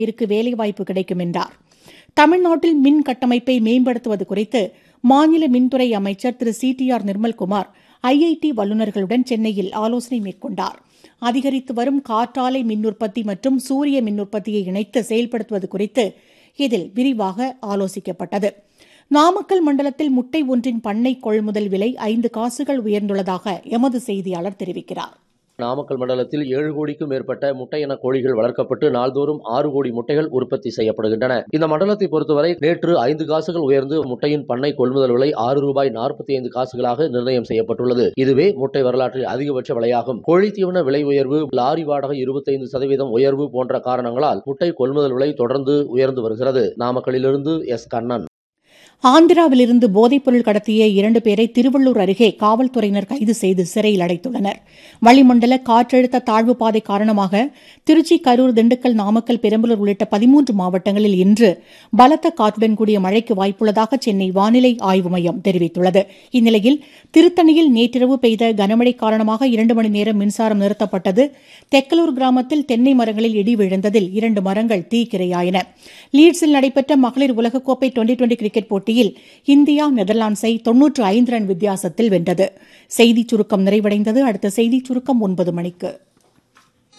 பேருக்கு வேலைவாய்ப்பு கிடைக்கும் என்றார் தமிழ்நாட்டில் மின் கட்டமைப்பை மேம்படுத்துவது குறித்து மாநில மின்துறை அமைச்சர் திரு C T R Nirmalkumar IIT வல்லுநர்களுடன் சென்னையில் ஆலோசனை மேற்கொண்டார் அதிகரித்து வரும் காற்றாலை மின் உற்பத்தி மற்றும் சூரிய மின் உற்பத்தியை இணைத்து செயல்படுத்துவது குறித்து இதில் விரிவாக ஆலோசிக்கப்பட்டது நாமக்கல் மண்டலத்தில் முட்டை ஒன்றின் பண்ணை கொள்முதல் விலை ஐந்து காசுகள் உயர்ந்துள்ளதாக எமது செய்தியாளர் தெரிவிக்கிறார் நாமக்கல் மண்டலத்தில் ஏழு கோடிக்கும் மேற்பட்ட முட்டை இன கோழிகள் வளர்க்கப்பட்டு நாள்தோறும் ஆறு கோடி முட்டைகள் உற்பத்தி செய்யப்படுகின்றன இந்த மண்டலத்தை பொறுத்தவரை நேற்று ஐந்து காசுகள் உயர்ந்து முட்டையின் பண்ணை கொள்முதல் விலை ஆறு ரூபாய் நாற்பத்தி ஐந்து காசுகளாக நிர்ணயம் செய்யப்பட்டுள்ளது இதுவே முட்டை வரலாற்றில் அதிகபட்ச விலையாகும் கோழி தீவன விலை உயர்வு லாரி வாடகை இருபத்தைந்து சதவீதம் உயர்வு போன்ற காரணங்களால் முட்டை கொள்முதல் விலை தொடர்ந்து உயர்ந்து வருகிறது நாமக்கலிலிருந்து எஸ் கண்ணன் ஆந்திராவிலிருந்து போதைப்பொருள் கடத்திய இரண்டு பேரை திருவள்ளூர் அருகே காவல்துறையினர் கைது செய்து சிறையில் அடைத்துள்ளனர் வளிமண்டல காற்றழுத்த தாழ்வு பாதை காரணமாக திருச்சி கரூர் திண்டுக்கல் நாமக்கல் பெரம்பலூர் உள்ளிட்ட பதிமூன்று மாவட்டங்களில் இன்று பலத்த காற்றுடன் கூடிய மழைக்கு வாய்ப்புள்ளதாக சென்னை வானிலை ஆய்வு மையம் தெரிவித்துள்ளது இந்நிலையில் திருத்தணியில் நேற்றிரவு பெய்த கனமழை காரணமாக இரண்டு மணி நேரம் மின்சாரம் நிறுத்தப்பட்டது தெக்கலூர் கிராமத்தில் தென்னை மரங்களில் இடி விழுந்ததில் இரண்டு மரங்கள் தீக்கிரையாயின லீட்ஸில் நடைபெற்ற மகளிர் உலகக்கோப்பை டுவெண்டி டுவெண்டி கிரிக்கெட் போட்டியில் இந்தியா நெதர்லாண்ட்ஸை தொன்னூற்று ஐந்து ரன் வித்தியாசத்தில் வென்றது செய்திச் சுருக்கம் நிறைவடைந்தது அடுத்த செய்திச் சுருக்கம் ஒன்பது மணிக்கு